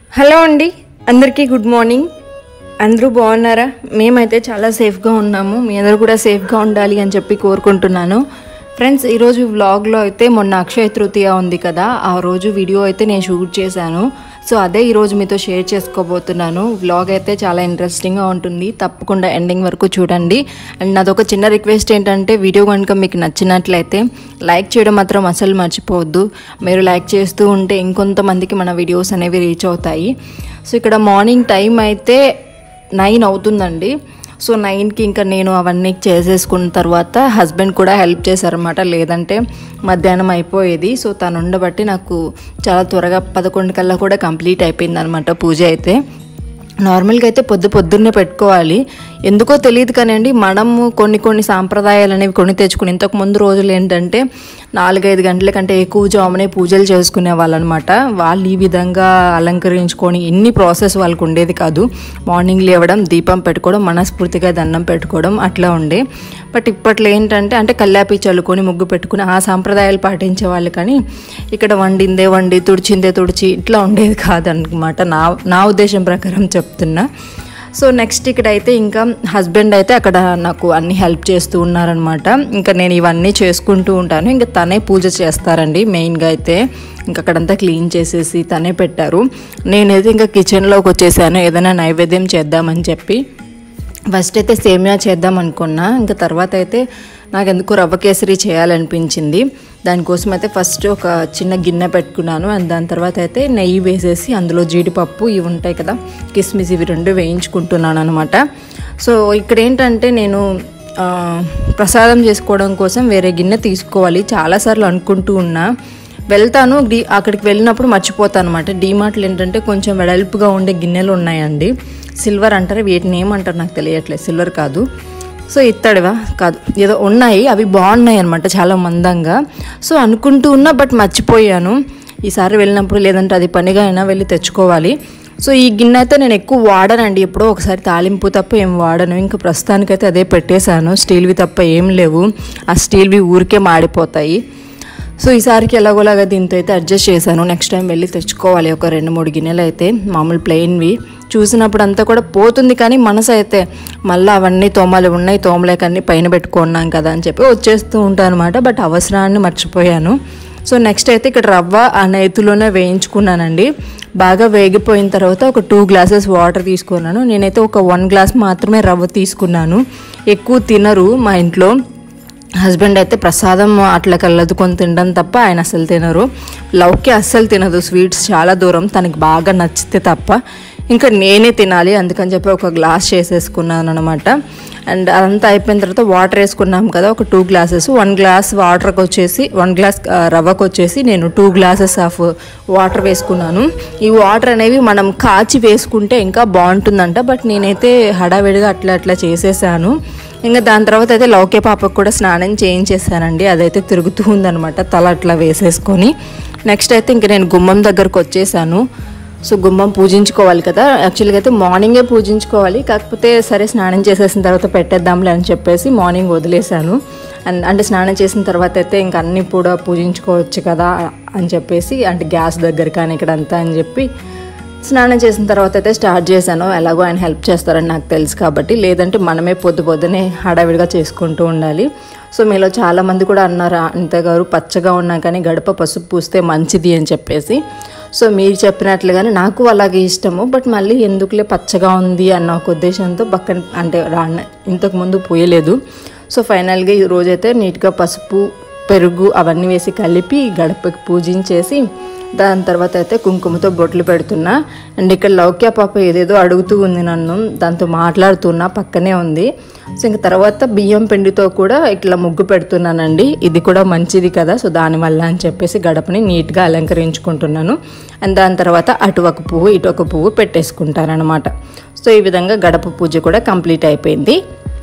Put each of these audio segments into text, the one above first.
Hello అండి అందరికీ good morning అందరూ బాగున్నారా మేమైతే చాలా సేఫ్గా ఉన్నాము మీ అందరూ కూడా సేఫ్గా ఉండాలి అని చెప్పి కోరుకుంటున్నాను ఫ్రెండ్స్ ఈరోజు వ్లాగ్లో అయితే మొన్న అక్షయ తృతీయ ఉంది కదా ఆ రోజు వీడియో అయితే నేను షూట్ చేశాను సో అదే ఈరోజు మీతో షేర్ చేసుకోబోతున్నాను వ్లాగ్ అయితే చాలా ఇంట్రెస్టింగ్గా ఉంటుంది తప్పకుండా ఎండింగ్ వరకు చూడండి అండ్ నాదొక చిన్న రిక్వెస్ట్ ఏంటంటే వీడియో కనుక మీకు నచ్చినట్లయితే లైక్ చేయడం మాత్రం అసలు మర్చిపోవద్దు మీరు లైక్ చేస్తూ ఉంటే ఇంకొంతమందికి మన వీడియోస్ అనేవి రీచ్ అవుతాయి సో ఇక్కడ మార్నింగ్ టైం అయితే నైన్ అవుతుందండి సో నైన్కి ఇంకా నేను అవన్నీ చేసేసుకున్న తర్వాత హస్బెండ్ కూడా హెల్ప్ చేశారనమాట లేదంటే మధ్యాహ్నం అయిపోయేది సో తను ఉండబట్టి నాకు చాలా త్వరగా పదకొండు కల్లా కూడా కంప్లీట్ అయిపోయింది అనమాట పూజ అయితే నార్మల్గా అయితే పొద్దు పొద్దున్నే పెట్టుకోవాలి ఎందుకో తెలియదు కానివ్వండి మనము కొన్ని కొన్ని సాంప్రదాయాలు అనేవి కొని తెచ్చుకుని ఇంతకు ముందు రోజులు ఏంటంటే నాలుగైదు గంటల కంటే ఎక్కువ జామునే పూజలు చేసుకునే వాళ్ళనమాట వాళ్ళు ఈ విధంగా అలంకరించుకొని ఎన్ని ప్రాసెస్ వాళ్ళకు ఉండేది కాదు మార్నింగ్ లేవడం దీపం పెట్టుకోవడం మనస్ఫూర్తిగా దండం పెట్టుకోవడం అట్లా ఉండే బట్ ఇప్పట్లో ఏంటంటే అంటే కల్లాపి చల్లుకొని ముగ్గు పెట్టుకుని ఆ సాంప్రదాయాలు పాటించే వాళ్ళు కానీ ఇక్కడ వండిందే వండి తుడిచిందే తుడిచి ఇట్లా ఉండేది కాదనమాట నా నా ఉద్దేశం ప్రకారం చెప్తున్నా సో నెక్స్ట్ ఇక్కడ అయితే ఇంకా హస్బెండ్ అయితే అక్కడ నాకు అన్ని హెల్ప్ చేస్తూ ఉన్నారనమాట ఇంకా నేను ఇవన్నీ చేసుకుంటూ ఉంటాను ఇంకా తనే పూజ చేస్తారండి మెయిన్గా అయితే ఇంకా అక్కడంతా క్లీన్ చేసేసి తనే పెట్టారు నేనైతే ఇంకా కిచెన్లోకి వచ్చేసాను ఏదైనా నైవేద్యం చేద్దామని చెప్పి ఫస్ట్ అయితే సేమియా చేద్దాం అనుకున్నా ఇంకా తర్వాత అయితే నాకు ఎందుకు రవ్వ కేసరి చేయాలనిపించింది దానికోసం అయితే ఫస్ట్ ఒక చిన్న గిన్నె పెట్టుకున్నాను అండ్ దాని తర్వాత అయితే నెయ్యి వేసేసి అందులో జీడిపప్పు ఇవి ఉంటాయి కదా కిస్మిస్ ఇవి రెండు వేయించుకుంటున్నాను అనమాట సో ఇక్కడ ఏంటంటే నేను ఆ, ప్రసాదం చేసుకోవడం కోసం వేరే గిన్నె తీసుకోవాలి చాలాసార్లు అనుకుంటూ ఉన్నా వెళ్తాను డీ అక్కడికి వెళ్ళినప్పుడు మర్చిపోతాను అనమాట డీమార్ట్లు ఏంటంటే కొంచెం వెడల్పుగా ఉండే గిన్నెలు ఉన్నాయండి సిల్వర్ అంటారు వీటిని ఏమంటారు నాకు తెలియట్లేదు సిల్వర్ కాదు సో ఇత్తడివా కాదు ఏదో ఉన్నాయి అవి బాగున్నాయి అనమాట చాలా మందంగా సో అనుకుంటూ ఉన్నా బట్ మర్చిపోయాను ఈసారి వెళ్ళినప్పుడు లేదంటే అది పనిగా అయినా వెళ్ళి తెచ్చుకోవాలి సో ఈ గిన్నె అయితే నేను ఎక్కువ వాడనండి ఎప్పుడో ఒకసారి తాలింపు తప్ప ఏం వాడను ఇంకా ప్రస్తుతానికైతే అదే పెట్టేశాను స్టీల్వి తప్ప ఏం లేవు ఆ స్టీల్వి ఊరికే మాడిపోతాయి సో ఈసారికి ఎలాగోలాగా దీంతో అయితే అడ్జస్ట్ చేశాను నెక్స్ట్ టైం వెళ్ళి తెచ్చుకోవాలి ఒక రెండు మూడు గిన్నెలు అయితే మామూలు ప్లెయిన్వి చూసినప్పుడు అంతా కూడా పోతుంది కానీ మనసు అయితే మళ్ళీ అవన్నీ తోమలు ఉన్నాయి తోమలేక అన్ని పైన పెట్టుకున్నాం కదా అని చెప్పి వచ్చేస్తూ ఉంటాను అనమాట బట్ అవసరాన్ని మర్చిపోయాను సో నెక్స్ట్ అయితే ఇక్కడ రవ్వ ఆ నేతిలోనే వేయించుకున్నానండి బాగా వేగిపోయిన తర్వాత ఒక టూ గ్లాసెస్ వాటర్ తీసుకున్నాను నేనైతే ఒక వన్ గ్లాస్ మాత్రమే రవ్వ తీసుకున్నాను ఎక్కువ తినరు మా ఇంట్లో హస్బెండ్ అయితే ప్రసాదం అట్లా కల్లదుకొని తినడం తప్ప ఆయన అస్సలు తినరు లవ్కి అస్సలు తినదు స్వీట్స్ చాలా దూరం తనకి బాగా నచ్చితే తప్ప ఇంకా నేనే తినాలి అందుకని చెప్పి ఒక గ్లాస్ చేసేసుకున్నాను అనమాట అండ్ అదంతా అయిపోయిన తర్వాత వాటర్ వేసుకున్నాం కదా ఒక టూ గ్లాసెస్ వన్ గ్లాస్ వాటర్కి వచ్చేసి వన్ గ్లాస్ ఆ, రవ్వకు వచ్చేసి నేను టూ గ్లాసెస్ ఆఫ్ వాటర్ వేసుకున్నాను ఈ వాటర్ అనేవి మనం కాచి వేసుకుంటే ఇంకా బాగుంటుందంట బట్ నేనైతే హడావిడిగా అట్లా అట్లా చేసేసాను ఇంకా దాని తర్వాత అయితే లౌకే పాపకు కూడా స్నానం చేయించేసానండి అదైతే తిరుగుతూ ఉందనమాట తల అట్లా వేసేసుకొని నెక్స్ట్ అయితే ఇంక నేను గుమ్మం దగ్గరకు వచ్చేసాను సో గుమ్మం పూజించుకోవాలి కదా యాక్చువల్గా అయితే మార్నింగే పూజించుకోవాలి కాకపోతే సరే స్నానం చేసేసిన తర్వాత పెట్టేద్దాంలే అని చెప్పేసి మార్నింగ్ వదిలేశాను అండ్ అంటే స్నానం చేసిన తర్వాత అయితే ఇంక అన్నీ కూడా పూజించుకోవచ్చు కదా అని చెప్పేసి అంటే గ్యాస్ దగ్గర కానీ ఇక్కడంతా అని చెప్పి స్నానం చేసిన తర్వాత అయితే స్టార్ట్ చేశాను ఎలాగో ఆయన హెల్ప్ చేస్తారని నాకు తెలుసు కాబట్టి లేదంటే మనమే పొద్దు పొద్దునే హడావిడిగా చేసుకుంటూ ఉండాలి సో మీలో చాలామంది కూడా అన్నారు అంతే గారు పచ్చగా ఉన్నా కానీ గడప పసుపు పూస్తే మంచిది అని చెప్పేసి సో మీరు చెప్పినట్లుగానే నాకు అలాగే ఇష్టము బట్ మళ్ళీ ఎందుకులే పచ్చగా ఉంది అన్న ఒక ఉద్దేశంతో పక్కన అంటే రాన్న ఇంతకు ముందు పోయలేదు సో ఫైనల్గా ఈ రోజైతే నీట్గా పసుపు పెరుగు అవన్నీ వేసి కలిపి గడపకి పూజించేసి దాని తర్వాత అయితే కుంకుమతో బొట్లు పెడుతున్నా అండ్ ఇక్కడ లౌక్య పాప ఏదేదో అడుగుతూ ఉంది నన్ను దాంతో మాట్లాడుతున్నా పక్కనే ఉంది సో ఇంక తర్వాత బియ్యం పిండితో కూడా ఇట్లా ముగ్గు పెడుతున్నానండి ఇది కూడా మంచిది కదా సో దానివల్ల అని చెప్పేసి గడపని నీట్గా అలంకరించుకుంటున్నాను అండ్ దాని తర్వాత అటు ఒక పువ్వు ఇటు ఒక పువ్వు పెట్టేసుకుంటాను అనమాట సో ఈ విధంగా గడప పూజ కూడా కంప్లీట్ అయిపోయింది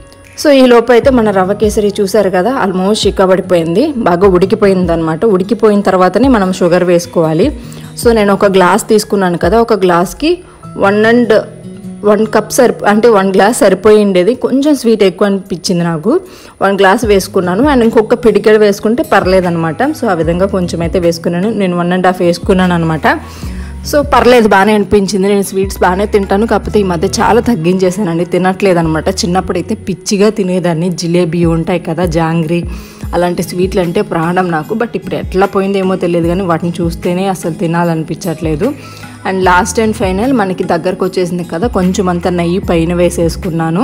సో ఈ లోపు అయితే మన రవ్వ కేసరి చూసారు కదా ఆల్మోస్ట్ చిక్కబడిపోయింది బాగా ఉడికిపోయింది అనమాట ఉడికిపోయిన తర్వాతనే మనం షుగర్ వేసుకోవాలి సో నేను ఒక గ్లాస్ తీసుకున్నాను కదా ఒక గ్లాస్కి వన్ అండ్ వన్ కప్ సరిపో అంటే వన్ గ్లాస్ సరిపోయి ఉండేది కొంచెం స్వీట్ ఎక్కువ అనిపించింది నాకు వన్ గ్లాస్ వేసుకున్నాను అండ్ ఇంకొక పిడికెడు వేసుకుంటే పర్లేదనమాట సో ఆ విధంగా కొంచెం అయితే వేసుకున్నాను నేను వన్ అండ్ హాఫ్ వేసుకున్నాను అనమాట సో పర్లేదు బాగానే అనిపించింది నేను స్వీట్స్ బాగానే తింటాను కాకపోతే ఈ మధ్య చాలా తగ్గించేసానండి తినట్లేదు అనమాట చిన్నప్పుడు అయితే పిచ్చిగా తినేదాన్ని జిలేబీ ఉంటాయి కదా జాంగ్రీ అలాంటి స్వీట్లు అంటే ప్రాణం నాకు బట్ ఇప్పుడు ఎట్లా పోయిందేమో తెలియదు కానీ వాటిని చూస్తేనే అసలు తినాలనిపించట్లేదు అండ్ లాస్ట్ అండ్ ఫైనల్ మనకి దగ్గరకు వచ్చేసింది కదా కొంచెం అంత నెయ్యి పైన వేసేసుకున్నాను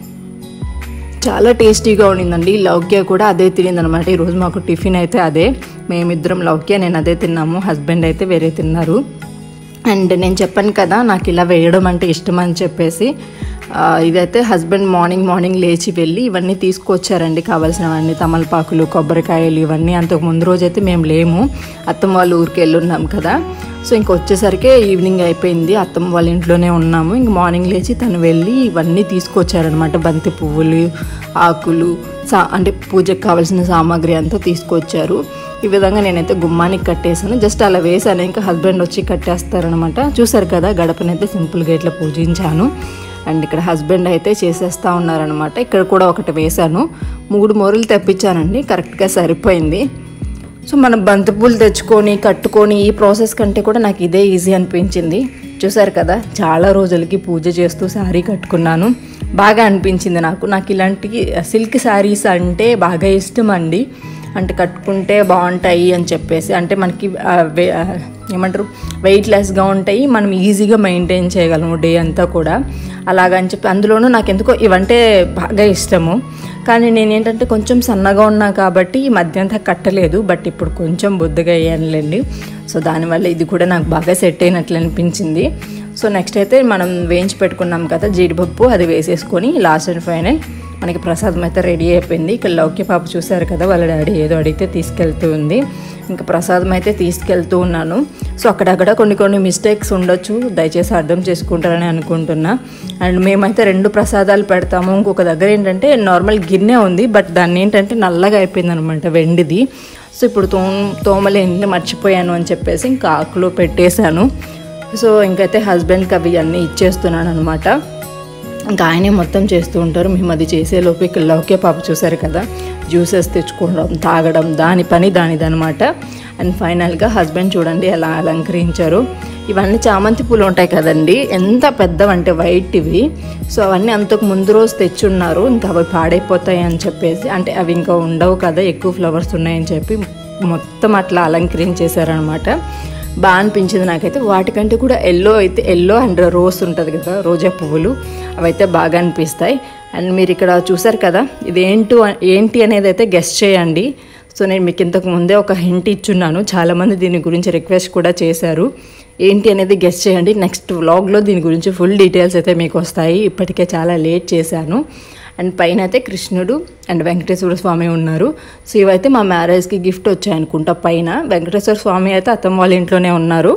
చాలా టేస్టీగా ఉండిందండి లౌక్య కూడా అదే తినింది అనమాట ఈరోజు మాకు టిఫిన్ అయితే అదే మేమిద్దరం లౌక్య నేను అదే తిన్నాము హస్బెండ్ అయితే వేరే తిన్నారు అండ్ నేను చెప్పాను కదా నాకు ఇలా వేయడం అంటే ఇష్టం అని చెప్పేసి ఆ, ఇదైతే హస్బెండ్ మార్నింగ్ మార్నింగ్ లేచి వెళ్ళి ఇవన్నీ తీసుకొచ్చారండి కావాల్సినవన్నీ తమలపాకులు కొబ్బరికాయలు ఇవన్నీ అంతకు ముందు రోజైతే మేము లేము అత్తమ్మ వాళ్ళ ఊరికి వెళ్ళి ఉన్నాం కదా సో ఇంక వచ్చేసరికి ఈవినింగ్ అయిపోయింది అత్తమ్మ వాళ్ళ ఇంట్లోనే ఉన్నాము ఇంక మార్నింగ్ లేచి తను వెళ్ళి ఇవన్నీ తీసుకొచ్చారనమాట బంతి పువ్వులు ఆకులు సా అంటే పూజకు కావాల్సిన సామాగ్రి అంతా తీసుకొచ్చారు ఈ విధంగా నేనైతే గుమ్మానికి కట్టేసాను జస్ట్ అలా వేసాను ఇంకా హస్బెండ్ వచ్చి కట్టేస్తారనమాట చూసారు కదా గడపనైతే సింపుల్గా ఇట్లా పూజించాను అండ్ ఇక్కడ హస్బెండ్ అయితే చేసేస్తా ఉన్నారనమాట ఇక్కడ కూడా ఒకటి వేశాను మూడు మూరలు తెప్పించానండి కరెక్ట్గా సరిపోయింది సో మనం బంతిపూలు తెచ్చుకొని కట్టుకొని ఈ ప్రాసెస్ కంటే కూడా నాకు ఇదే ఈజీ అనిపించింది చూసారు కదా చాలా రోజులకి పూజ చేస్తూ శారీ కట్టుకున్నాను బాగా అనిపించింది నాకు నాకు ఇలాంటి సిల్క్ శారీస్ అంటే బాగా ఇష్టం అండి అంటే కట్టుకుంటే బాగుంటాయి అని చెప్పేసి అంటే మనకి ఆ, వే- ఆ, ఏమంటారు వెయిట్ లెస్గా ఉంటాయి మనం ఈజీగా మెయింటైన్ చేయగలము డే అంతా కూడా అలాగని చెప్పి అందులోనూ నాకు ఎందుకో ఇవంటే బాగా ఇష్టము కానీ నేను ఏంటంటే కొంచెం సన్నగా ఉన్నా కాబట్టి ఈ మధ్య అంతా కట్టలేదు బట్ ఇప్పుడు కొంచెం బొద్దుగా అయ్యానులేండి సో దానివల్ల ఇది కూడా నాకు బాగా సెట్ అయినట్లు అనిపించింది సో నెక్స్ట్ అయితే మనం వేయించి పెట్టుకున్నాం కదా జీడిపప్పు అది వేసేసుకొని లాస్ట్ అండ్ ఫైనల్ మనకి ప్రసాదం అయితే రెడీ అయిపోయింది ఇక్కడ లౌక్య పాప చూసారు కదా వాళ్ళ డాడీ ఏదో అడిగితే తీసుకెళ్తూ ఉంది ఇంకా ప్రసాదం అయితే తీసుకెళ్తూ ఉన్నాను సో అక్కడక్కడ కొన్ని కొన్ని మిస్టేక్స్ ఉండొచ్చు దయచేసి అర్థం చేసుకుంటారని అనుకుంటున్నా అండ్ మేమైతే రెండు ప్రసాదాలు పెడతాము ఇంకొక దగ్గర ఏంటంటే నార్మల్ గిన్నె ఉంది బట్ దాన్ని ఏంటంటే నల్లగా అయిపోయింది అనమాట వెండిది సో ఇప్పుడు తో తోమలేని మర్చిపోయాను అని చెప్పేసి ఇంకా ఆకులో పెట్టేశాను సో ఇంకైతే హస్బెండ్కి అవి అన్నీ ఇచ్చేస్తున్నాను అనమాట ఇంకా ఆయనే మొత్తం చేస్తూ ఉంటారు మేము అది చేసేలోపు ఇక్కడ లౌక్య పాప చూసారు కదా జ్యూసెస్ తెచ్చుకోవడం తాగడం దాని పని దానిది అనమాట అండ్ ఫైనల్గా హస్బెండ్ చూడండి ఎలా అలంకరించారు ఇవన్నీ చామంతి పూలు ఉంటాయి కదండి ఎంత పెద్దవంటే వైట్ ఇవి సో అవన్నీ అంతకు ముందు రోజు తెచ్చున్నారు ఇంకా అవి పాడైపోతాయి అని చెప్పేసి అంటే అవి ఇంకా ఉండవు కదా ఎక్కువ ఫ్లవర్స్ ఉన్నాయని చెప్పి మొత్తం అట్లా అలంకరించేశారనమాట బాగా అనిపించింది నాకైతే వాటికంటే కూడా ఎల్లో అయితే ఎల్లో అండ్ రోజ్ ఉంటుంది కదా రోజా పువ్వులు అవైతే బాగా అనిపిస్తాయి అండ్ మీరు ఇక్కడ చూసారు కదా ఇది ఏంటో ఏంటి అనేది అయితే గెస్ట్ చేయండి సో నేను మీకు ఇంతకు ముందే ఒక హింట్ ఇచ్చున్నాను చాలామంది దీని గురించి రిక్వెస్ట్ కూడా చేశారు ఏంటి అనేది గెస్ట్ చేయండి నెక్స్ట్ వ్లాగ్లో దీని గురించి ఫుల్ డీటెయిల్స్ అయితే మీకు వస్తాయి ఇప్పటికే చాలా లేట్ చేశాను అండ్ పైన అయితే కృష్ణుడు అండ్ వెంకటేశ్వర స్వామి ఉన్నారు సో ఇవైతే మా మ్యారేజ్కి గిఫ్ట్ వచ్చాయి అనుకుంటా పైన వెంకటేశ్వర స్వామి అయితే అత్తమ్మ వాళ్ళ ఇంట్లోనే ఉన్నారు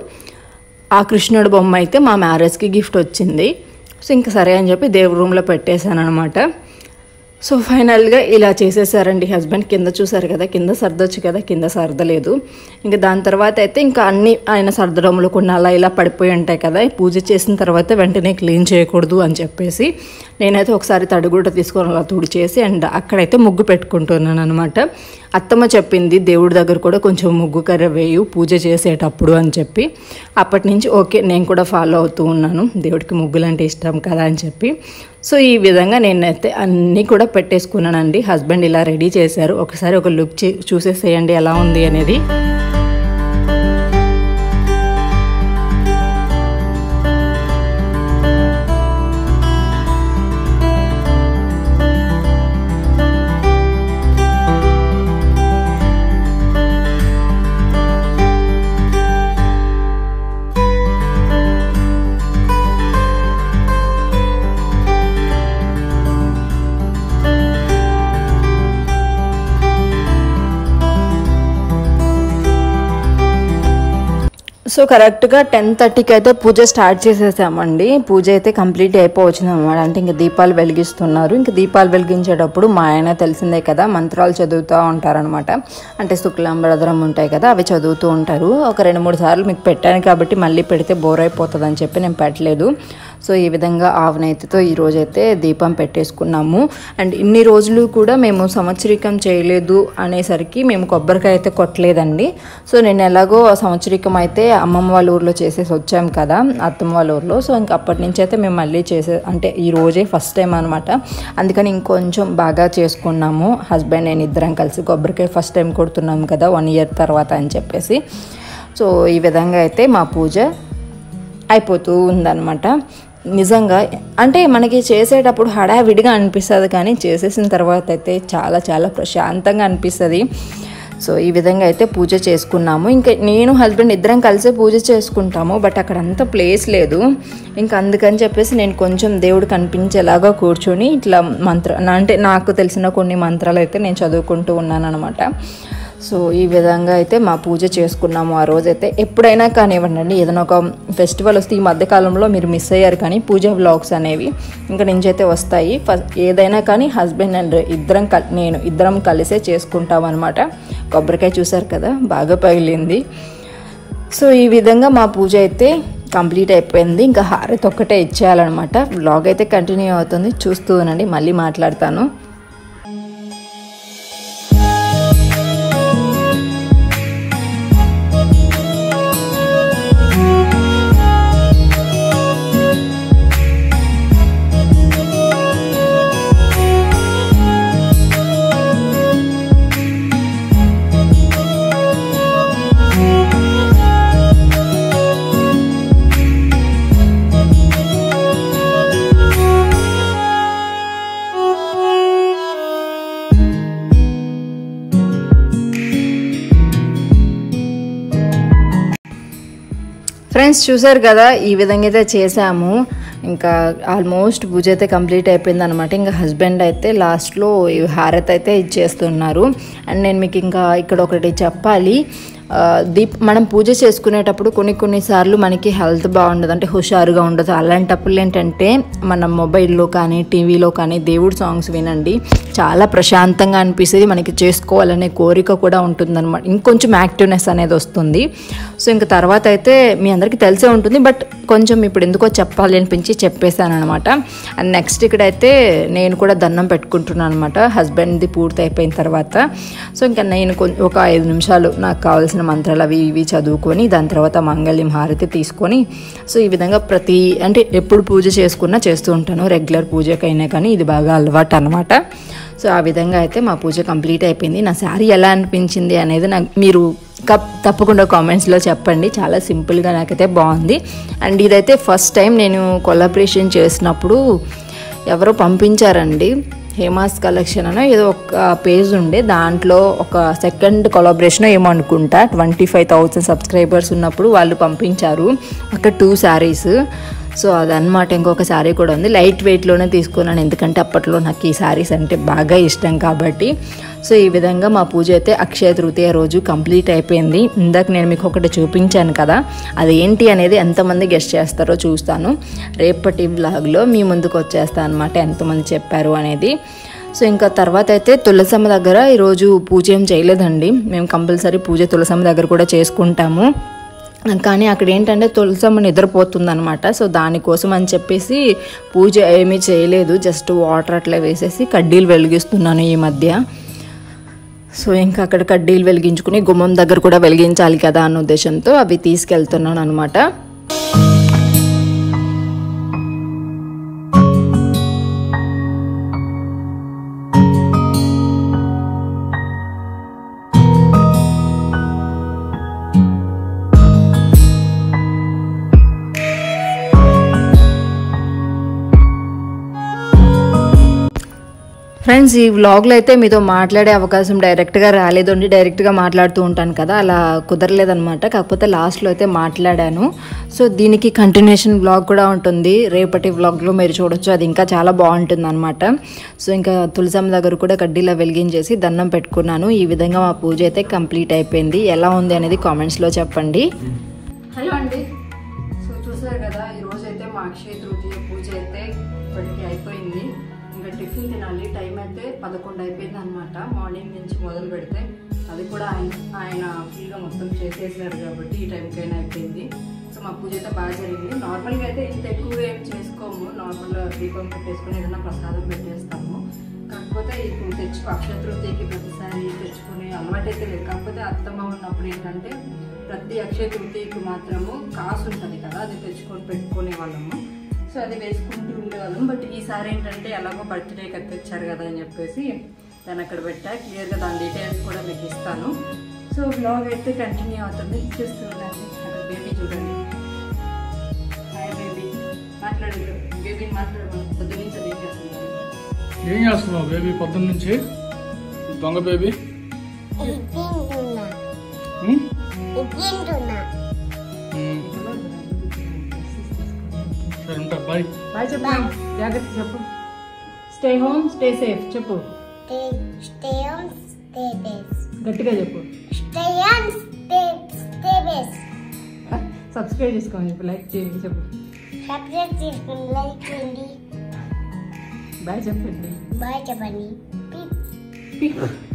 ఆ కృష్ణుడు బొమ్మ అయితే మా మ్యారేజ్కి గిఫ్ట్ వచ్చింది సో ఇంకా సరే అని చెప్పి దేవుడి రూమ్లో పెట్టేశాను అనమాట సో ఫైనల్గా ఇలా చేసేసారండి హస్బెండ్ కింద చూసారు కదా కింద సర్దొచ్చు కదా కింద సర్దలేదు ఇంకా దాని తర్వాత అయితే ఇంకా అన్ని ఆయన సర్దడంలో కొన్ని అలా ఇలా పడిపోయి ఉంటాయి కదా పూజ చేసిన తర్వాత వెంటనే క్లీన్ చేయకూడదు అని చెప్పేసి నేనైతే ఒకసారి తడిగుడ్డ తీసుకొని అలా తుడిచేసి అండ్ అక్కడైతే ముగ్గు పెట్టుకుంటున్నాను అనమాట అత్తమ్మ చెప్పింది దేవుడి దగ్గర కూడా కొంచెం ముగ్గు కర్ర వేయు పూజ చేసేటప్పుడు అని చెప్పి అప్పటి నుంచి ఓకే నేను కూడా ఫాలో అవుతూ ఉన్నాను దేవుడికి ముగ్గులు అంటే ఇష్టం కదా అని చెప్పి సో ఈ విధంగా నేనైతే అన్నీ కూడా పెట్టేసుకున్నానండి హస్బెండ్ ఇలా రెడీ చేశారు ఒకసారి ఒక లుక్ చే చూసేసేయండి ఎలా ఉంది అనేది సో కరెక్ట్గా టెన్ థర్టీకి అయితే పూజ స్టార్ట్ చేసేసామండి పూజ అయితే కంప్లీట్ అయిపోవచ్చింది అనమాట అంటే ఇంకా దీపాలు వెలిగిస్తున్నారు ఇంకా దీపాలు వెలిగించేటప్పుడు మా ఆయన తెలిసిందే కదా మంత్రాలు చదువుతూ ఉంటారనమాట అంటే శుక్లాంబరధరం ఉంటాయి కదా అవి చదువుతూ ఉంటారు ఒక రెండు మూడు సార్లు మీకు పెట్టాను కాబట్టి మళ్ళీ పెడితే బోర్ అయిపోతుంది అని చెప్పి నేను పెట్టలేదు సో ఈ విధంగా ఆవునైతితో ఈరోజైతే దీపం పెట్టేసుకున్నాము అండ్ ఇన్ని రోజులు కూడా మేము సంవత్సరికం చేయలేదు అనేసరికి మేము కొబ్బరికాయ అయితే కొట్టలేదండి సో నేను ఎలాగో సంవత్సరికం అయితే అమ్మమ్మ వాళ్ళ ఊర్లో చేసేసి వచ్చాం కదా అత్తమ్మ వాళ్ళ ఊర్లో సో ఇంక అప్పటి నుంచి అయితే మేము మళ్ళీ చేసే అంటే ఈ రోజే ఫస్ట్ టైం అనమాట అందుకని ఇంకొంచెం బాగా చేసుకున్నాము హస్బెండ్ నేను ఇద్దరం కలిసి కొబ్బరికాయ ఫస్ట్ టైం కొడుతున్నాము కదా వన్ ఇయర్ తర్వాత అని చెప్పేసి సో ఈ విధంగా అయితే మా పూజ అయిపోతూ ఉందన్నమాట నిజంగా అంటే మనకి చేసేటప్పుడు హడావిడిగా అనిపిస్తుంది కానీ చేసేసిన తర్వాత అయితే చాలా చాలా ప్రశాంతంగా అనిపిస్తుంది సో ఈ విధంగా అయితే పూజ చేసుకున్నాము ఇంకా నేను హస్బెండ్ ఇద్దరం కలిసే పూజ చేసుకుంటాము బట్ అక్కడ అంత ప్లేస్ లేదు ఇంకా అందుకని చెప్పేసి నేను కొంచెం దేవుడు కనిపించేలాగా కూర్చొని ఇట్లా మంత్ర నా- అంటే నాకు తెలిసిన కొన్ని మంత్రాలు అయితే నేను చదువుకుంటూ ఉన్నాను అనమాట సో ఈ విధంగా అయితే మా పూజ చేసుకున్నాము ఆ రోజైతే ఎప్పుడైనా కానివ్వండి ఏదైనా ఒక ఫెస్టివల్ వస్తే ఈ మధ్యకాలంలో మీరు మిస్ అయ్యారు కానీ పూజ వ్లాగ్స్ అనేవి ఇంకా నుంచి అయితే వస్తాయి ఫస్ట్ ఏదైనా కానీ హస్బెండ్ అండ్ ఇద్దరం కల్ నేను ఇద్దరం కలిసే చేసుకుంటాం అనమాట కొబ్బరికాయ చూసారు కదా బాగా పగిలింది సో ఈ విధంగా మా పూజ అయితే కంప్లీట్ అయిపోయింది ఇంకా హారతి ఒక్కటే ఇచ్చేయాలన్నమాట వ్లాగ్ అయితే కంటిన్యూ అవుతుంది చూస్తూ ఉండండి మళ్ళీ మాట్లాడతాను ఫ్రెండ్స్ చూసారు కదా ఈ విధంగా అయితే చేసాము ఇంకా ఆల్మోస్ట్ పూజ అయితే కంప్లీట్ అయిపోయింది అనమాట ఇంకా హస్బెండ్ అయితే లాస్ట్లో ఈ హారత్ అయితే ఇచ్చేస్తున్నారు అండ్ నేను మీకు ఇంకా ఇక్కడ ఒకటి చెప్పాలి ఆ, దీప్ మనం పూజ చేసుకునేటప్పుడు కొన్ని కొన్నిసార్లు మనకి హెల్త్ బాగుండదు అంటే హుషారుగా ఉండదు అలాంటప్పుడు ఏంటంటే మన మొబైల్లో కానీ టీవీలో కానీ దేవుడి సాంగ్స్ వినండి చాలా ప్రశాంతంగా అనిపిస్తుంది మనకి చేసుకోవాలనే కోరిక కూడా ఉంటుందన్నమాట ఇంకొంచెం యాక్టివ్నెస్ అనేది వస్తుంది సో ఇంకా తర్వాత అయితే మీ అందరికీ తెలిసే ఉంటుంది బట్ కొంచెం ఇప్పుడు ఎందుకో చెప్పాలి అనిపించి చెప్పేశాను అనమాట అండ్ నెక్స్ట్ ఇక్కడైతే నేను కూడా దండం పెట్టుకుంటున్నాను అనమాట హస్బెండ్ది పూర్తి అయిపోయిన తర్వాత సో ఇంకా నేను కొం- ఒక ఐదు నిమిషాలు నాకు కావాల్సిన మంత్రాలు అవి ఇవి చదువుకొని దాని తర్వాత మంగళం హారతి తీసుకొని సో ఈ విధంగా ప్రతి అంటే ఎప్పుడు పూజ చేసుకున్నా చేస్తూ ఉంటాను రెగ్యులర్ పూజకైనా కానీ ఇది బాగా అలవాటు అనమాట సో ఆ విధంగా అయితే మా పూజ కంప్లీట్ అయిపోయింది నా శారీ ఎలా అనిపించింది అనేది నాకు మీరు కప్ తప్పకుండా కామెంట్స్లో చెప్పండి చాలా సింపుల్గా నాకైతే బాగుంది అండ్ ఇదైతే ఫస్ట్ టైం నేను కొలాబరేషన్ చేసినప్పుడు ఎవరో పంపించారండి హేమాస్ కలెక్షన్ అనో ఏదో ఒక పేజ్ ఉండే దాంట్లో ఒక సెకండ్ కొలాబరేషన్ ఏమో అనుకుంటా ట్వంటీ ఫైవ్ థౌసండ్ సబ్స్క్రైబర్స్ ఉన్నప్పుడు వాళ్ళు పంపించారు ఒక టూ శారీస్ సో అదనమాట ఇంకొక శారీ కూడా ఉంది లైట్ వెయిట్లోనే తీసుకున్నాను ఎందుకంటే అప్పట్లో నాకు ఈ శారీస్ అంటే బాగా ఇష్టం కాబట్టి సో ఈ విధంగా మా పూజ అయితే అక్షయ తృతీయ రోజు కంప్లీట్ అయిపోయింది ఇందాక నేను మీకు ఒకటి చూపించాను కదా అది ఏంటి అనేది ఎంతమంది గెస్ట్ చేస్తారో చూస్తాను రేపటి వ్లాగ్లో మీ ముందుకు వచ్చేస్తాను అనమాట ఎంతమంది చెప్పారు అనేది సో ఇంకా తర్వాత అయితే తులసమ్మ దగ్గర ఈరోజు పూజ ఏం చేయలేదండి మేము కంపల్సరీ పూజ తులసమ్మ దగ్గర కూడా చేసుకుంటాము కానీ అక్కడ ఏంటంటే తులసమ్మ నిద్రపోతుంది అనమాట సో దానికోసం అని చెప్పేసి పూజ ఏమీ చేయలేదు జస్ట్ వాటర్ అట్లా వేసేసి కడ్డీలు వెలిగిస్తున్నాను ఈ మధ్య సో ఇంకా అక్కడ కడ్డీలు వెలిగించుకుని గుమ్మం దగ్గర కూడా వెలిగించాలి కదా అన్న ఉద్దేశంతో అవి తీసుకెళ్తున్నాను అనమాట ఫ్రెండ్స్ ఈ వ్లాగ్లో అయితే మీతో మాట్లాడే అవకాశం డైరెక్ట్గా రాలేదండి డైరెక్ట్గా మాట్లాడుతూ ఉంటాను కదా అలా కుదరలేదనమాట కాకపోతే లాస్ట్లో అయితే మాట్లాడాను సో దీనికి కంటిన్యూషన్ వ్లాగ్ కూడా ఉంటుంది రేపటి వ్లాగ్లో మీరు చూడొచ్చు అది ఇంకా చాలా బాగుంటుంది అనమాట సో ఇంకా తులసమ్మ దగ్గర కూడా కడ్డీలా వెలిగించేసి దండం పెట్టుకున్నాను ఈ విధంగా మా పూజ అయితే కంప్లీట్ అయిపోయింది ఎలా ఉంది అనేది కామెంట్స్లో చెప్పండి హలో అండి సో చూసారు కదా ఈరోజు అయితే మా అక్షయ తృతీయ పూజ అయితే ఇప్పటికి అయిపోయింది ఇంకా టిఫిన్ తినాలి టైం అయితే పదకొండు అయిపోయింది అనమాట మార్నింగ్ నుంచి మొదలు పెడితే అది కూడా ఆయన ఆయన ఫుల్గా మొత్తం చేసేసారు కాబట్టి ఈ టైంకైనా అయిపోయింది సో సో మా పూజ అయితే బాగా జరిగింది నార్మల్గా అయితే ఇంత ఎక్కువ ఏం చేసుకోము నార్మల్ దీపం పెట్టేసుకొని ఏదైనా ప్రసాదం పెట్టేస్తాము కాకపోతే ఇప్పుడు తెచ్చి అక్షయతృతీయకి ప్రతిసారి తెచ్చుకునే అలవాటు అయితే లేదు కాకపోతే అత్తమ్మ ఉన్నప్పుడు ఏంటంటే ప్రతి అక్షయ తృతీయకి మాత్రము కాసు ఉంటుంది కదా అది తెచ్చుకొని పెట్టుకునే వాళ్ళము సో అది వేసుకుంటూ ఉండేవాళ్ళం బట్ ఈసారి ఏంటంటే ఎలాగో బర్త్డే తెచ్చారు కదా అని చెప్పేసి దాన్ని అక్కడ పెట్టా క్లియర్గా దాని డీటెయిల్స్ కూడా మీకు ఇస్తాను సో బ్లాగ్ అయితే కంటిన్యూ అవుతుంది చూస్తుండండి అక్కడ బేబీ చూడండి హాయ్ బేబీ మాట్లాడు బేబీని మాట్లాడమని పొద్దు నుంచి అది ఏం చేస్తున్నాను ఏం చేస్తున్నావు బేబీ పొద్దున్న నుంచి దొంగ బేబీ తింటున్నా ఉమ్? తింటున్నా ఉమ్. సరే ఉంటా బాయ్ బాయ్ చెప్పు జాగ్రత్త చెప్పు స్టే హోమ్ స్టే సేఫ్ చెప్పు స్టే ఆన్ స్టే బేస్ గట్టిగా చెప్పు stay on stay stay base subscribe చేసుకోండి చెప్పు లైక్ చేయండి చెప్పు సబ్స్క్రైబ్ చేసుకుని లైక్ చేయండి బాయ్ చెప్పండి బాయ్ చెప్పండి Peace.